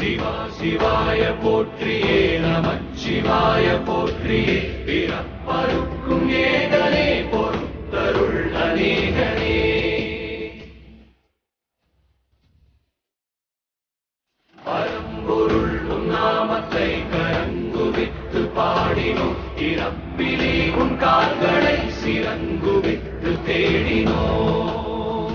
சிவா சிவாய போற்றியே நமச்சிவாய போற்றியே பிறப்பருக்கும் ஏகனே பொறுத்தருள் அநேகனே பரம்பொருள் உன் நாமத்தை கரங்குவித்து பாடினோம் இறப்பிலே உன் கால்களை சிறங்குவித்து தேடினோம்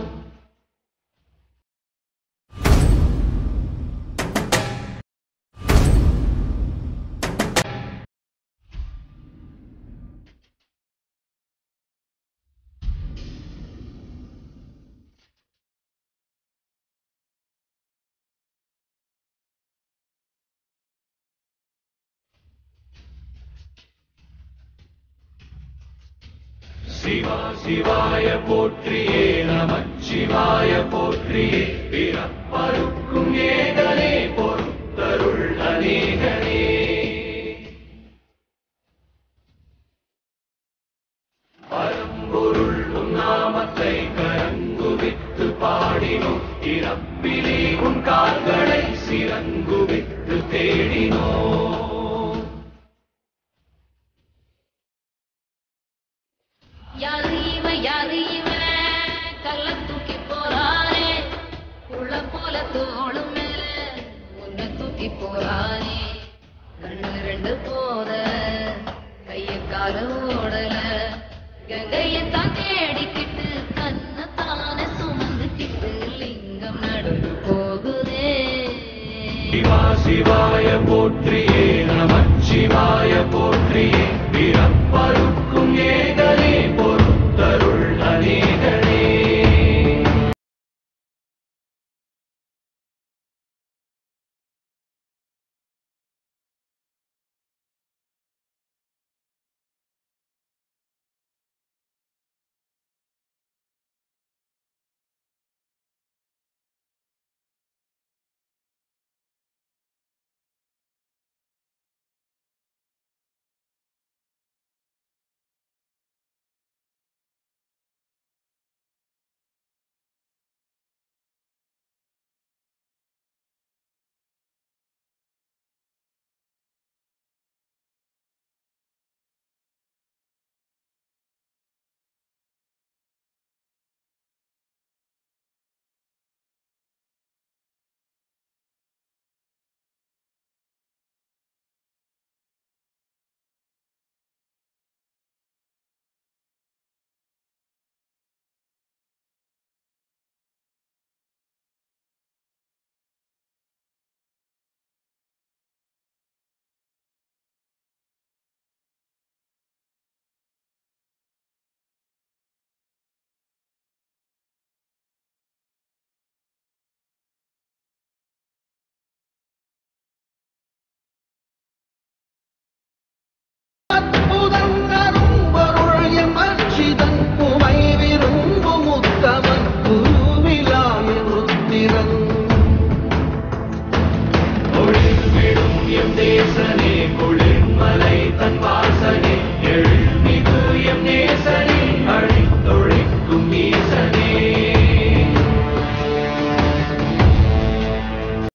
சிவா சிவாய போற்றியே நமச்சிவாய போற்றியே பிறப்பருக்கும் ஏகனே பொறுத்தருள் அநேகனே பரம்பொருள் உன் நாமத்தை கரங்குவித்து பாடினோம் இறப்பிலே உன் கால்களை சிறங்குவித்து தேடினோம் யாரு இவன் யாரு இவன் கல்ல தூக்கி போறானே உள்ள போல தோளு மேல உன்னை தூக்கி போறானே கண்ணு ரெண்டு போத கைய கால ஓடல கங்கையை தான் தேடிக்கிட்டு கண்ணை தானே சுமந்துக்கிட்டு லிங்கம் நடந்து போகுதே சிவா சிவாய போற்றியே நமச்சிவாய போற்றியே பிறப்பருக்கும் ஏகனே பொறுத்தருள் அநேகனே அற்புதங்களும் பொருள் எம் அச்சிதன் உமை விரும்பும் உத்தமன் குருவிலாய ருத்திரன் ஒளிர்விடும் எம் தேசனே குளிர்மலை தன் வாய்